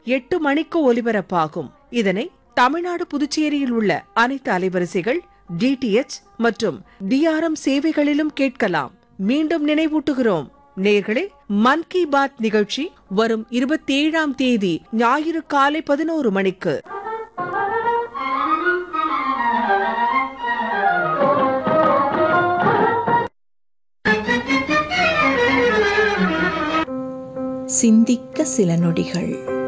எட்டு மணிக்கு ஒலிபரப்பாகும் இதனை தமிழ்நாடு புதுச்சேரியில் உள்ள அனைத்து அலைவரிசைகள் டிடிஎச் மற்றும் டிஆர்எம் சேவைகளிலும் கேட்கலாம் மீண்டும் நினைவூட்டுகிறோம் நேர்களே மன் கி பாத் நிகழ்ச்சி வரும் இருபத்தி ஏழாம் தேதி ஞாயிறு காலை பதினோரு மணிக்கு சிந்திக்க சில நொடிகள்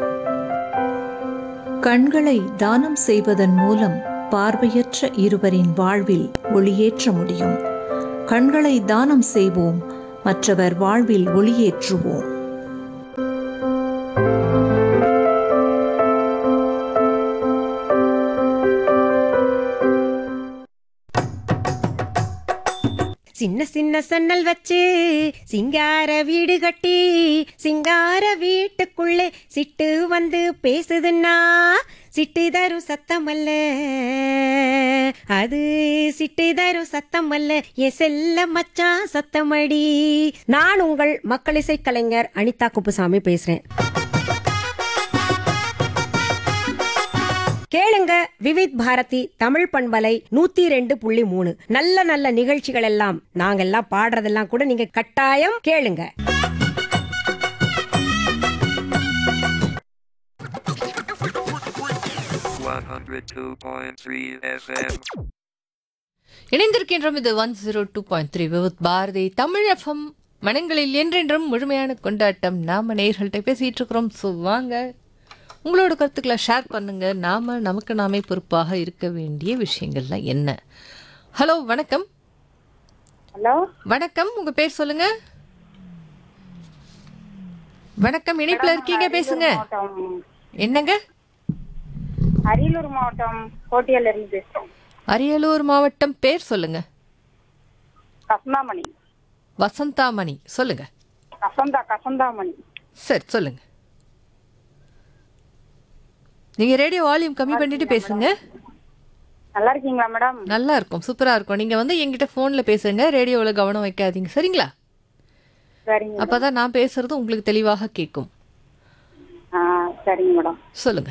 கண்களை தானம் செய்வதன் மூலம் பார்வையற்ற இருவரின் வாழ்வில் ஒளியேற்ற முடியும் கண்களை தானம் செய்வோம் மற்றவர் வாழ்வில் ஒளியேற்றுவோம் சின்ன சின்ன சன்னல் வச்சு சிங்கார வீடு கட்டி சிங்கார வீட்டுக்குள்ளே சிட்டு வந்து பேசுதுன்னா சிட்டு தரும் சத்தம் அல்ல அது சிட்டு தரும் சத்தம் அல்ல என் செல்ல மச்சான் சத்தமடி நான் உங்கள் மக்கள் இசை கலைஞர் அனிதா குப்புசாமி பேசுறேன் கேளுங்க விவித் பாரதி தமிழ் பண்பலை நூத்தி ரெண்டு புள்ளி மூணு நல்ல நல்ல நிகழ்ச்சிகள் எல்லாம் நாங்கெல்லாம் பாடுறதெல்லாம் கூட நீங்க கட்டாயம் கேளுங்க one hundred two point three FM. இணைந்திருக்கின்றோம் இது one zero two point three with Bharathi Tamil FM மனங்களில் என்றென்றும் முழுமையான கொண்டாட்டம் நாம நேர்கள்ட்ட பேசிட்டு இருக்கிறோம் ஸோ வாங்க உங்களோட கருத்துக்களை ஷேர் பண்ணுங்க நாம நமக்கு நாமே பொறுப்பாக இருக்க வேண்டிய விஷயங்கள்லாம் என்ன ஹலோ வணக்கம் ஹலோ வணக்கம் உங்க பேர் சொல்லுங்க வணக்கம் இணைப்புல இருக்கீங்க பேசுங்க மாவட்டம் என்னங்க அரியலூர் மாவட்டம் கோட்டியல்ல இருந்து பேசுறோம் அரியலூர் மாவட்டம் பேர் சொல்லுங்க கசந்தாமணி வசந்தாமணி சொல்லுங்க கசந்தா கசந்தாமணி சரி சொல்லுங்க நீங்க ரேடியோ வால்யூம் கம்மி பண்ணிட்டு பேசுங்க நல்லா இருக்கீங்களா மேடம் நல்லா இருக்கும் சூப்பரா இருக்கும் நீங்க வந்து என்கிட்ட போன்ல பேசுங்க ரேடியோல கவனம் வைக்காதீங்க சரிங்களா சரிங்க அப்பதான் நான் பேசுறது உங்களுக்கு தெளிவாக கேட்கும் ஆ சரிங்க மேடம் சொல்லுங்க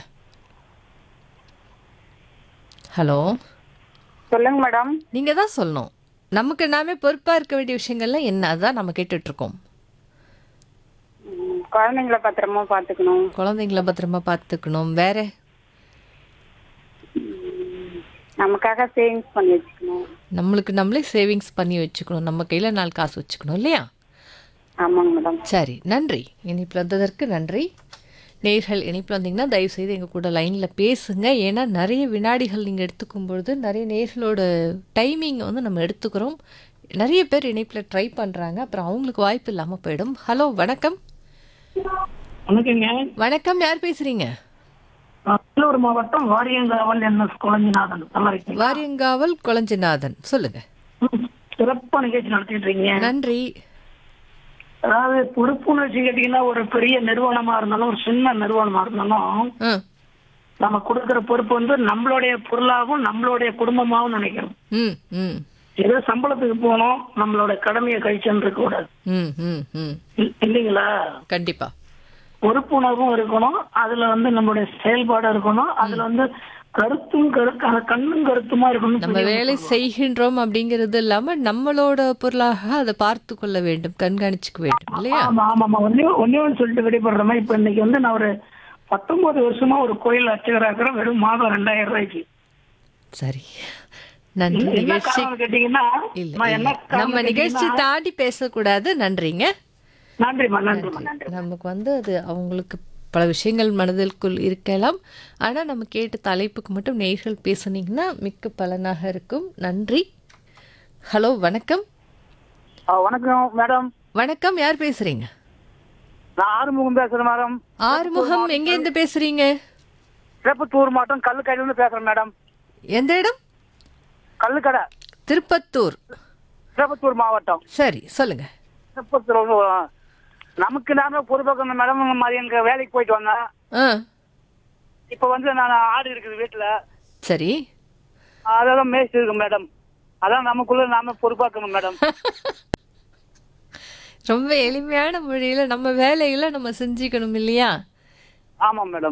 ஹலோ சொல்லுங்க மேடம் நீங்க தான் சொல்லணும் நமக்கு நாமே பொறுப்பா இருக்க வேண்டிய விஷயங்கள்லாம் என்ன அதான் நம்ம கேட்டுட்டு இருக்கோம் ம், குழந்தைங்கள பத்திரமா பாத்துக்கணும் குழந்தைங்கள பத்திரமா பார்த்துக்கணும் வேற நமக்காக சேவிங்ஸ் பண்ணி வச்சுக்கணும் நம்மளுக்கு நம்மளே சேவிங்ஸ் பண்ணி வச்சுக்கணும் நம்ம கையில நாலு காசு வச்சுக்கணும் இல்லையா ஆமாங்க மேடம் சரி நன்றி இணைப்பில் வந்ததற்கு நன்றி நேர்கள் இணைப்பில் வந்தீங்கன்னா தயவுசெய்து எங்கள் கூட லைனில் பேசுங்க ஏன்னா நிறைய வினாடிகள் நீங்கள் எடுத்துக்கும் பொழுது நிறைய நேர்களோட டைமிங்கை வந்து நம்ம எடுத்துக்கிறோம் நிறைய பேர் இணைப்பில் ட்ரை பண்ணுறாங்க அப்புறம் அவங்களுக்கு வாய்ப்பு இல்லாமல் போயிடும் ஹலோ வணக்கம் வணக்கங்க வணக்கம் யார் பேசுகிறீங்க நான் வேலூர் மாவட்டம் வாரியங்காவல் என்எஸ் குழஞ்சிநாதன் நல்லா இருக்கீங்க வாரியங்காவல் குளஞ்சிநாதன் சொல்லுங்க சிறப்பா நிகழ்ச்சி நடத்திட்டு இருக்கீங்க நன்றி அதாவது பொறுப்புணர்ச்சி கேட்டீங்கன்னா ஒரு பெரிய நிறுவனமா இருந்தாலும் ஒரு சின்ன நிறுவனமா இருந்தாலும் ஆ நம்ம கொடுக்கிற பொறுப்பு வந்து நம்மளுடைய பொருளாகவும் நம்மளுடைய குடும்பமாகவும் நினைக்கிறோம் ம் ம் ஏதோ சம்பளத்துக்கு போனோம் நம்மளோட கடமையை கழிச்சுன்னு இருக்க கூடாது ம் ம் ம் இல்- இல்லைங்களா கண்டிப்பாக பொறுப்புணர்வும் இருக்கணும் அதுல வந்து நம்மளுடைய செயல்பாடு இருக்கணும் அதுல வந்து கருத்தும் கருத்து அந்த கண்ணும் கருத்துமா இருக்கணும் நம்ம வேலை செய்கின்றோம் அப்படிங்கிறது இல்லாம நம்மளோட பொருளாக அதை பார்த்து கொள்ள வேண்டும் கண்காணிச்சுக்க வேண்டும் இல்லையா ஆமா ஆமா ஆமா ஒன்னே ஒன்னே ஒன்று சொல்லிட்டு விடைபடுற மாதிரி இப்ப இன்னைக்கு வந்து நான் ஒரு பத்தொன்பது வருஷமா ஒரு கோயில் அர்ச்சகரா இருக்கிறேன் வெறும் மாதம் ரெண்டாயிரம் ரூபாய்க்கு சரி நன்றி என்ன நிகழ்ச்சி காரணம் கேட்டீங்கன்னா இல்ல நான் இல்ல. என்ன காரணம் நம்ம நிகழ்ச்சி கேட்டீங்கன்னா- தாண்டி பேசக்கூடாது நன்றிங்க நன்றிம்மா நன்றிம்மா நன்றி நமக்கு வந்து அது அவங்களுக்கு பல விஷயங்கள் மனதிற்குள் இருக்கலாம் ஆனா நம்ம கேட்ட தலைப்புக்கு மட்டும் நேர்கள் பேசுனீங்கன்னா மிக்க பலனாக இருக்கும் நன்றி ஹலோ வணக்கம் வணக்கம் மேடம் வணக்கம் யார் பேசுறீங்க நான் ஆறுமுகம் பேசுறேன் மேடம் ஆறுமுகம் எங்க இருந்து பேசுறீங்க திருப்பத்தூர் மாவட்டம் கல்லுக்கடையில இருந்து பேசுறேன் மேடம் எந்த இடம் கல்லுக்கடை திருப்பத்தூர் திருப்பத்தூர் மாவட்டம் சரி சொல்லுங்க திருப்பத்தூர் வந்து நமக்கு நாம பொறுப்பாக்கணும் மேடம் மாதிரி எனக்கு வேலைக்கு போயிட்டு வந்தேன் ஆ இப்ப வந்து நான் ஆடு இருக்குது வீட்டுல சரி அதெல்லாம் மேய்ச்சி இருக்கு மேடம் அதான் நமக்குள்ள நாம பொறுப்பாக்கணும் மேடம் ரொம்ப எளிமையான மொழியில நம்ம வேலைகளை நம்ம செஞ்சுக்கணும் இல்லையா ஆமா மேடம்